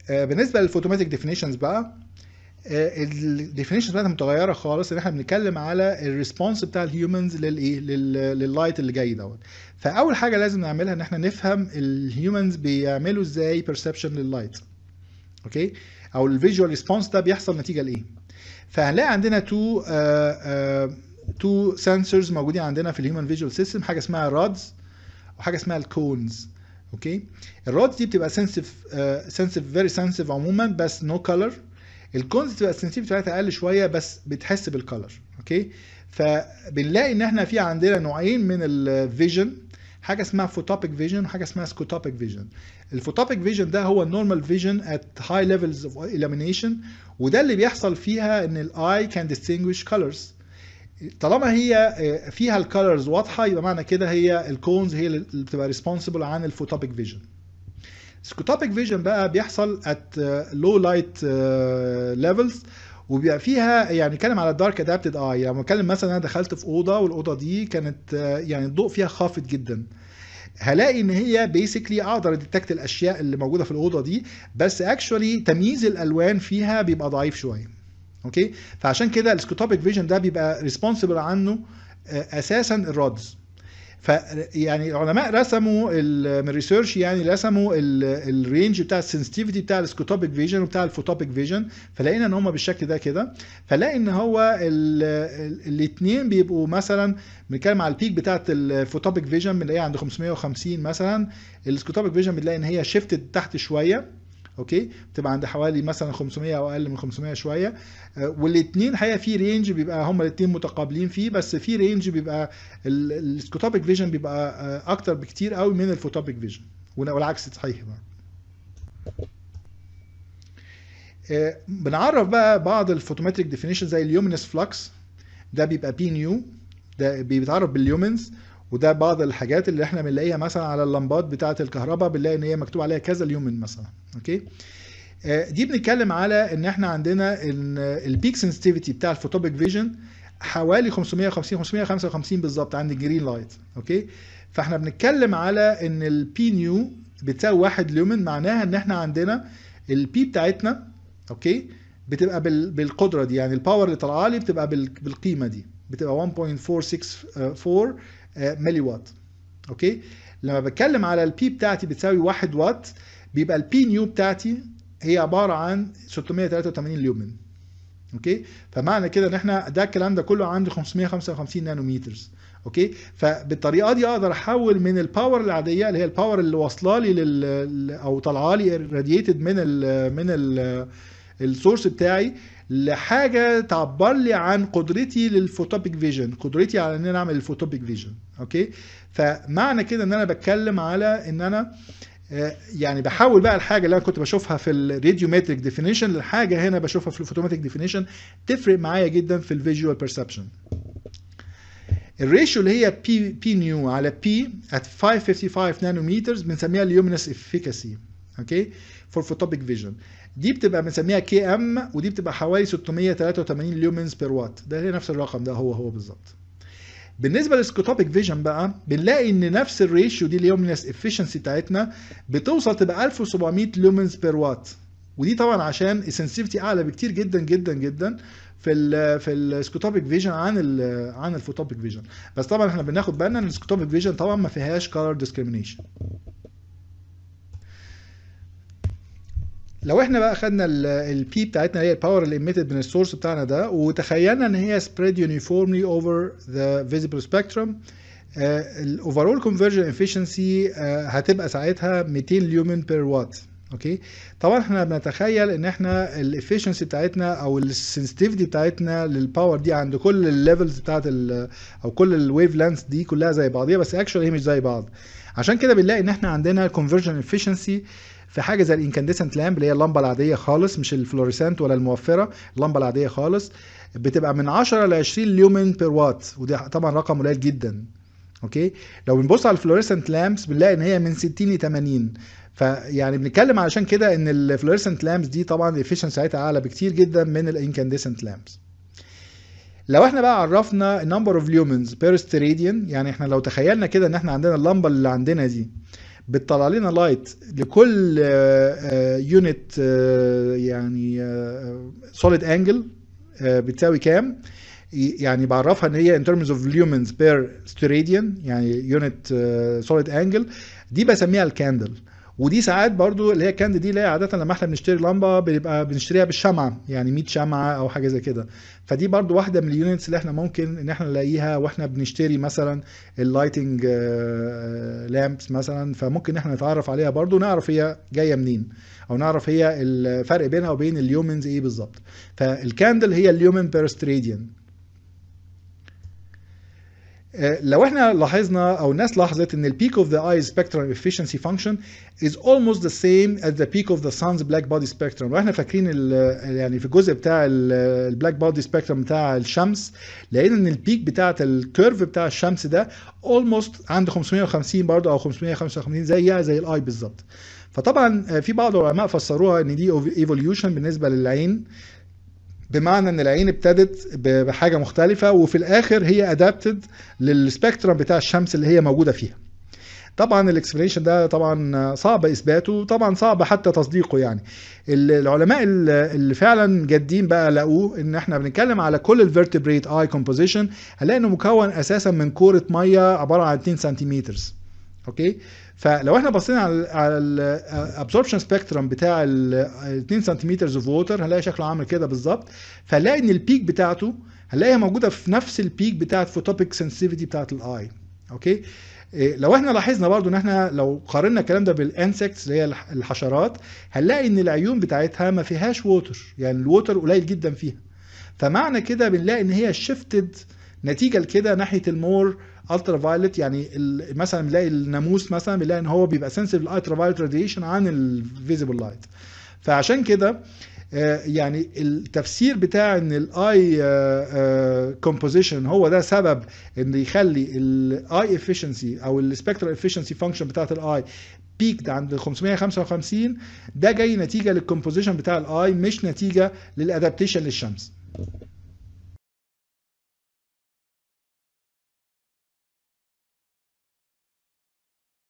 آه، بالنسبه للفوتوماتيك ديفينيشنز بقى الديفينيشنز بتاعتها متغيره خالص ان احنا بنتكلم على الريسبونس بتاع الهيومنز للايه لل- لللايت اللي جاي دوت فاول حاجه لازم نعملها ان احنا نفهم الهيومنز بيعملوا ازاي بيرسبشن لللايت اوكي او الفيجوال ريسبونس ده بيحصل نتيجه لايه فهنلاقي عندنا تو تو سنسورز موجودين عندنا في الهيومن فيجوال سيستم حاجه اسمها رادز وحاجه اسمها الكونز اوكي الرادز دي بتبقى سنسيف سنسيف فيري سنسيف عموما بس نو no كلر الكونز بتبقى السنسيف بتاعتها اقل شويه بس بتحس بالكلر اوكي فبنلاقي ان احنا في عندنا نوعين من الفيجن حاجه اسمها فوتوبيك فيجن وحاجه اسمها سكوتوبيك فيجن الفوتوبيك فيجن ده هو النورمال فيجن ات هاي ليفلز اوف illumination وده اللي بيحصل فيها ان الاي كان distinguish colors طالما هي فيها الكالرز واضحه يبقى معنى كده هي الكونز هي اللي بتبقى ريسبونسبل عن الفوتوبيك فيجن سكوتوبيك فيجن بقى بيحصل ات لو لايت ليفلز وبيبقى فيها يعني نتكلم على الدارك ادابتد اي يعني بتكلم مثلا انا دخلت في اوضه والاوضه دي كانت آه، يعني الضوء فيها خافت جدا هلاقي ان هي بيسكلي اقدر اديتكت الاشياء اللي موجوده في الاوضه دي بس اكشولي تمييز الالوان فيها بيبقى ضعيف شويه اوكي فعشان كده السكوتوبيك فيجن ده بيبقى ريسبونسبل عنه آه، اساسا الرادز ف يعني العلماء رسموا ال- من الريسيرش يعني رسموا ال- الرينج بتاع السنسيتيفيتي بتاع السكوتوبيك فيجن وبتاع الفوتوبيك فيجن فلقينا ان هم بالشكل ده كده فلاقي ان هو الاثنين بيبقوا مثلا بنتكلم على البيك بتاعت الفوتوبيك فيجن بنلاقيها عند 550 مثلا السكوتوبيك فيجن بنلاقي ان هي شيفتد تحت شويه اوكي بتبقى عند حوالي مثلا 500 او اقل من 500 شويه والاثنين الحقيقه في رينج بيبقى هما الاثنين متقابلين فيه بس في رينج بيبقى السكوتوبيك فيجن بيبقى آه، اكتر بكتير قوي من الفوتوبيك فيجن والعكس صحيح بقى آه، بنعرف بقى بعض الفوتومتريك ديفينيشن زي اليومينس فلكس ده بيبقى بي نيو ده بيتعرف باليومنز وده بعض الحاجات اللي احنا بنلاقيها مثلا على اللمبات بتاعه الكهرباء بنلاقي ان هي مكتوب عليها كذا اليومن مثلا اوكي آه، دي بنتكلم على ان احنا عندنا ان البيك سنسيتيفيتي بتاع الفوتوبيك فيجن حوالي 550 555 بالظبط عند الجرين لايت اوكي فاحنا بنتكلم على ان البي نيو بتساوي 1 لومن معناها ان احنا عندنا البي بتاعتنا اوكي بتبقى بال- بالقدره دي يعني الباور اللي طالعه لي بتبقى بال- بالقيمه دي بتبقى 1.464 آه، ملي وات اوكي لما بتكلم على البي بتاعتي بتساوي 1 وات بيبقى البي نيو بتاعتي هي عباره عن 683 ليومن اوكي فمعنى كده ان احنا ده الكلام ده كله عند 555 نانومترز اوكي فبالطريقه دي اقدر احول من الباور العاديه اللي هي الباور اللي واصله لي لل او طالعه لي راديتد من ال من ال السورس بتاعي لحاجه تعبر لي عن قدرتي للفوتوبيك فيجن قدرتي على ان انا اعمل الفوتوبيك فيجن اوكي فمعنى كده ان انا بتكلم على ان انا آه، يعني بحاول بقى الحاجه اللي انا كنت بشوفها في الراديومتريك ديفينيشن لحاجه هنا بشوفها في الفوتوماتيك ديفينيشن تفرق معايا جدا في الفيجوال بيرسبشن الريشيو اللي هي بي بي نيو على بي at 555 نانومترز بنسميها اليومينس افيكاسي اوكي فور فوتوبيك فيجن دي بتبقى بنسميها كي ام ودي بتبقى حوالي 683 ليومنز بير وات ده هي نفس الرقم ده هو هو بالظبط بالنسبه للسكوتوبيك فيجن بقى بنلاقي ان نفس الريشيو دي اليومينس افيشنسي بتاعتنا بتوصل تبقى 1700 لومنز بير وات ودي طبعا عشان السنسيفيتي اعلى بكتير جدا جدا جدا في ال في السكوتوبيك فيجن عن ال عن الفوتوبيك فيجن بس طبعا احنا بناخد بالنا ان السكوتوبيك فيجن طبعا ما فيهاش كولر ديسكريميشن لو احنا بقى خدنا البي بتاعتنا اللي هي الباور اللي ايميتد من السورس بتاعنا ده وتخيلنا ان هي spread uniformly over the visible spectrum الاوفرول conversion efficiency آه، هتبقى ساعتها 200 ليومن بير وات اوكي طبعا احنا بنتخيل ان احنا الافشنسي بتاعتنا او السنسيتيفيتي بتاعتنا للباور دي عند كل الليفلز بتاعت ال او كل الويف لانس دي كلها زي بعضيها بس اكشوال هي مش زي بعض عشان كده بنلاقي ان احنا عندنا conversion efficiency في حاجه زي الانكانديسنت لامب اللي هي اللمبه العاديه خالص مش الفلوريسنت ولا الموفره اللمبه العاديه خالص بتبقى من 10 ل 20 ليومن بير وات وده طبعا رقم قليل جدا اوكي لو بنبص على الفلوريسنت لامبس بنلاقي ان هي من 60 ل 80 فيعني بنتكلم علشان كده ان الفلوريسنت لامبس دي طبعا الافيشنسي بتاعتها اعلى بكتير جدا من الانكانديسنت لامبس لو احنا بقى عرفنا number of lumens per steradian يعني احنا لو تخيلنا كده ان احنا عندنا اللمبه اللي عندنا دي بتطلع لنا لايت لكل يونت يعني سوليد انجل بتساوي كام يعني بعرفها ان هي in terms of lumens per steradian يعني يونت سوليد انجل دي بسميها الكاندل ودي ساعات برضو اللي هي الكاندل دي اللي هي عاده لما احنا بنشتري لمبه بيبقى بنشتريها بالشمعه يعني 100 شمعه او حاجه زي كده فدي برضو واحده من اليونتس اللي احنا ممكن ان احنا نلاقيها واحنا بنشتري مثلا اللايتنج لامبس مثلا فممكن احنا نتعرف عليها برضو نعرف هي جايه منين او نعرف هي الفرق بينها وبين اليومنز ايه بالظبط فالكاندل هي اليومن بير ستراديان لو احنا لاحظنا او الناس لاحظت ان البيك اوف ذا اي spectrum efficiency function is almost the same as the peak of the sun's black body spectrum واحنا فاكرين يعني في الجزء بتاع البلاك بودي سبيكترم بتاع الشمس لقينا ان البيك بتاعه الكيرف بتاع الشمس ده almost عند 550 برضه او 555 زيها زي الاي بالظبط فطبعا في بعض العلماء فسروها ان دي ايفوليوشن بالنسبه للعين بمعنى ان العين ابتدت بحاجه مختلفه وفي الاخر هي ادابتد للسبيكترم بتاع الشمس اللي هي موجوده فيها طبعا الاكسبلينيشن ده طبعا صعب اثباته طبعا صعب حتى تصديقه يعني العلماء اللي فعلا جادين بقى لقوه ان احنا بنتكلم على كل الفيرتبريت اي كومبوزيشن هنلاقي انه مكون اساسا من كوره ميه عباره عن 2 سنتيمتر اوكي فلو احنا بصينا على على الابسوربشن سبيكترم بتاع ال 2 سنتيمتر اوف ووتر هنلاقي شكله عامل كده بالظبط فنلاقي ان البيك بتاعته هنلاقيها موجوده في نفس البيك بتاعه فوتوبيك سنسيفيتي بتاعه الاي اوكي لو احنا لاحظنا برضو ان احنا لو قارنا الكلام ده بالانسكتس اللي هي الحشرات هنلاقي ان العيون بتاعتها ما فيهاش ووتر يعني الووتر قليل جدا فيها فمعنى كده بنلاقي ان هي شيفتد نتيجه لكده ناحيه المور الترا فايلت يعني مثلا بنلاقي الناموس مثلا بنلاقي ان هو بيبقى سنسيف للالترا فايلت راديشن عن الفيزيبل لايت فعشان كده يعني التفسير بتاع ان الاي كومبوزيشن هو ده سبب ان يخلي الاي افشنسي او السبكترال افشنسي فانكشن بتاعت الاي بيكد عند 555 ده جاي نتيجه للكومبوزيشن بتاع الاي مش نتيجه للادابتيشن للشمس